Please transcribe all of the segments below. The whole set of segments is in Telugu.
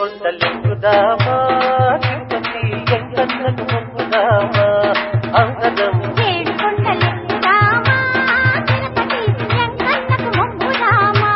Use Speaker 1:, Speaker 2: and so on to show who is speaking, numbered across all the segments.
Speaker 1: కొండలెక్కుదామా తిరుపతి ఎంకన్నకు మొక్కుదామా అందరం
Speaker 2: ఏడు కొండలెక్కుదామా తిరుపతి వెంకన్నకు మొక్కుదామా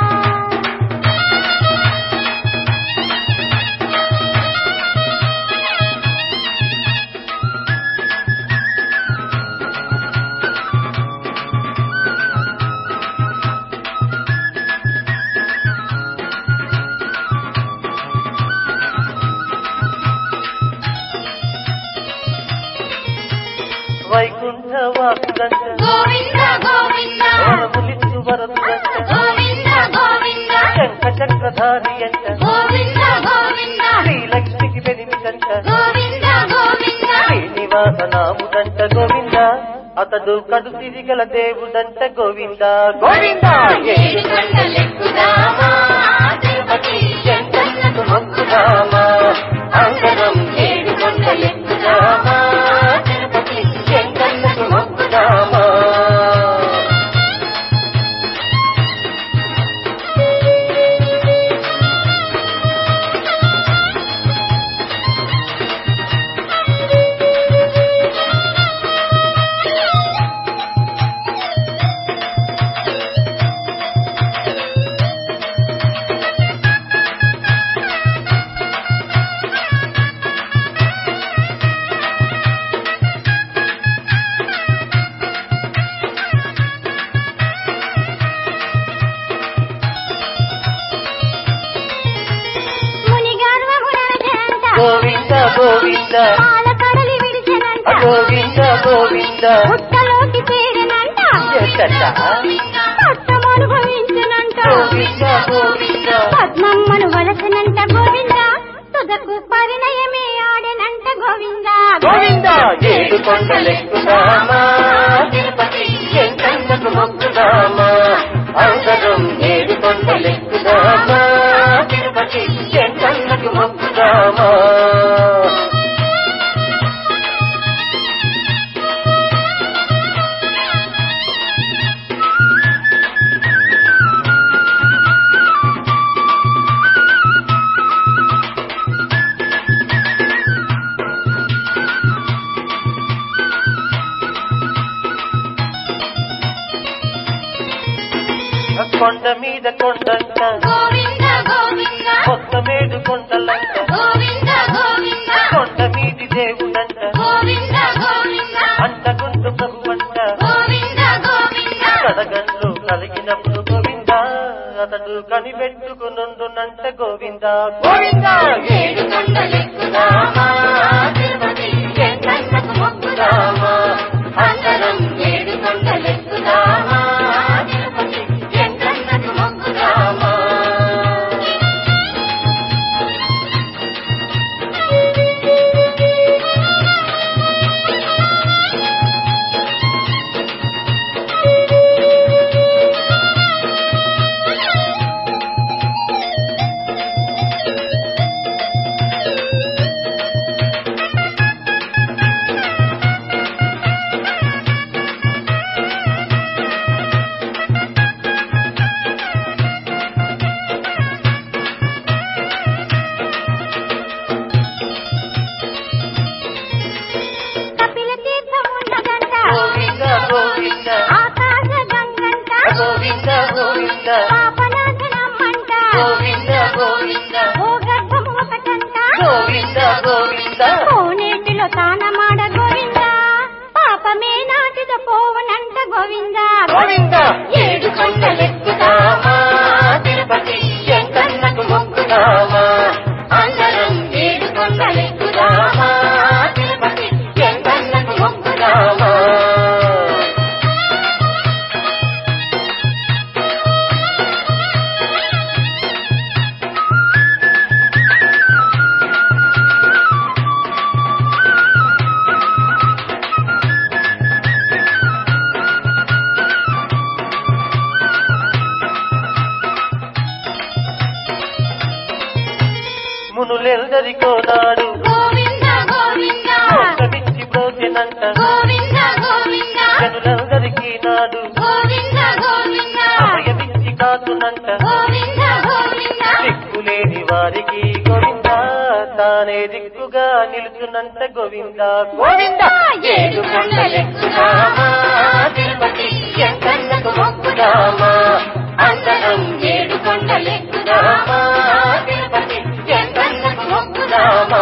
Speaker 1: వైకుంఠ వాసుదంట
Speaker 2: గోవింద గోవింద
Speaker 1: వరములిచ్చు వరదుదంట
Speaker 2: గోవింద గోవింద
Speaker 1: శంఖ చక్రధారి అంట
Speaker 2: గోవింద గోవింద
Speaker 1: శ్రీలక్ష్మికి వెనిమిదంట
Speaker 2: గోవింద గోవింద
Speaker 1: శ్రీనివాస నాముడంట గోవింద అతడు కడు తిరిగల దేవుడంట గోవింద గోవింద
Speaker 2: ఏడు కొండలెక్కుదామా తిరుపతి వెంకన్నకు
Speaker 1: మొక్కుదామా అందరం
Speaker 2: ఏడు కొండలెక్కుదామా తిరుపతి వెంకన్నకు
Speaker 1: మొక్కుదామా
Speaker 2: ముని గర్వమునజంట
Speaker 1: గోవింద గోవింద
Speaker 2: పాల కడలి విడిచెనంట
Speaker 1: గోవింద గోవింద
Speaker 2: పుట్టలోకి చేరినంట
Speaker 1: ఎట్టట?
Speaker 2: కష్టం అనుభవించినంట
Speaker 1: గోవింద గోవింద
Speaker 2: పద్మమ్మను వలసనంట గోవింద తుదకు పరిణయమే ఆడెనంట గోవింద
Speaker 1: గోవింద ఏడు కొండలెక్కుదామా తిరుపతి ఎంకన్నకు మొక్కుదామా అందరం ఏడు కొండలెక్కుదామా తిరుపతి ఎంకన్నకు మొక్కుదామా కొండ మీద కొండంట
Speaker 2: గోవింద గోవింద
Speaker 1: కొత్తమేడు కొండలంట
Speaker 2: గోవింద గోవింద
Speaker 1: కొండ మీది దేవుడంట
Speaker 2: గోవింద గోవింద
Speaker 1: అంటగుండు ప్రభువంట
Speaker 2: గోవింద గోవింద
Speaker 1: కడగండ్లు కలిగినప్పుడు గోవింద అతడు కనిపెట్టుకునుండునంట గోవింద గోవింద
Speaker 2: ఏడు కొండలెక్కుదామా తిరుపతి వెంకన్నకు మొక్కుదామా అందరం ఏడు కొండలెక్కుదామా తిరుపతి వెంకన్నకు మొక్కుదామా కపిల తీర్థం ఉన్నదంట
Speaker 1: గోవింద గోవింద
Speaker 2: ఆకాశ గంగంట
Speaker 1: గోవింద గోవింద
Speaker 2: పాపనాశనమ్మంట
Speaker 1: గోవింద గోవింద
Speaker 2: ఓ గర్భము ఒకటంట
Speaker 1: గోవింద గోవింద
Speaker 2: కోనేటిలో తానమాడ గోవింద పాపమే నాటిద పోవనంట గోవింద
Speaker 1: గోవింద
Speaker 2: ఏడు కొండలెక్కుదామా
Speaker 1: తిరుపతి ఎంకన్నకు మొక్కుదామా
Speaker 2: అందరం ఏడు కొండలెక్కుదామా
Speaker 1: తిరుపతి ఎంకన్నకు మొక్కుదామా మునులెందరికో నాడు
Speaker 2: గోవింద గోవింద
Speaker 1: ఒక్కటిచ్చి బ్రోచెనంట
Speaker 2: గోవింద గోవింద
Speaker 1: జనులందరికీ నాడు
Speaker 2: గోవింద గోవింద
Speaker 1: అభయమిచ్చి కాతునంట
Speaker 2: గోవింద గోవింద
Speaker 1: దిక్కులేని వారికి గోవింద తానే దిక్కుగా నిలుచునంట గోవింద
Speaker 2: గోవింద ఏడు కొండలెక్కుదామా తిరుపతి ఎంకన్నకు మొక్కుదామా అందరం ఏడు కొండలెక్కుదామా తిరుపతి ఎంకన్నకు మొక్కుదామా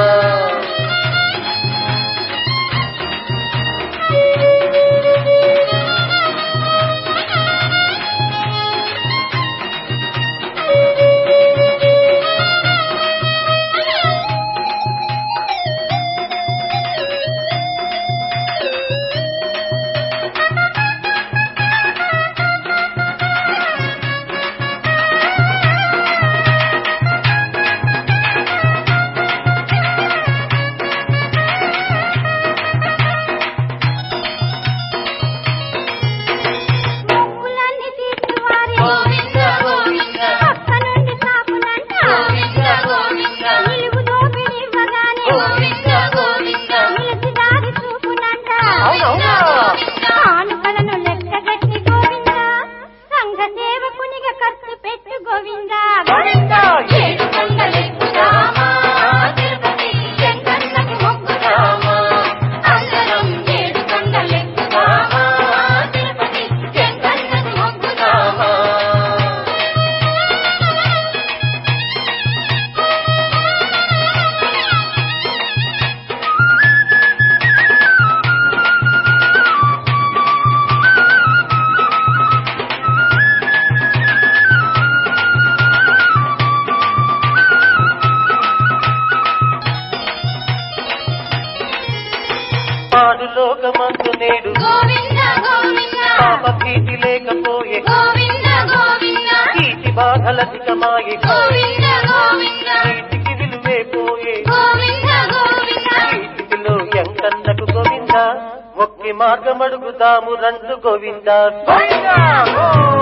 Speaker 3: మొక్కులన్నీ తీర్చువారి
Speaker 2: గోవింద గోవింద
Speaker 3: పక్క నుండి కాపునంట
Speaker 2: గోవింద గోవింద
Speaker 3: నిలువు దోపిడివ్వగానే
Speaker 2: గోవింద గోవింద
Speaker 3: నిలిచి దారి చూపునంట
Speaker 1: అవునవునా?
Speaker 3: కానుకలను లెక్కగట్టి గోవింద సంఘ సేవకునిగా ఖర్చు పెట్టు గోవింద
Speaker 2: గోవింద ఏడు కొండలెక్కుదామా తిరుపతి ఎంకన్నకు మొక్కుదామా అందరం ఏడు కొండలెక్కుదామా తిరుపతి ఎంకన్నకు మొక్కుదామా
Speaker 1: పాడు లోకమందు నేడు
Speaker 2: గోవింద గోవింద
Speaker 1: పాప భీతి లేకపోయే
Speaker 2: గోవింద గోవింద
Speaker 1: కీటి బాధలధికమాయే
Speaker 2: గోవింద గోవింద
Speaker 1: నీటికి విలువే పోయే
Speaker 2: గోవింద గోవింద
Speaker 1: వీటిలో ఎంకన్నకు గోవింద ఒక్కి మార్గమడుగుదాము రండు గోవింద
Speaker 2: గోవింద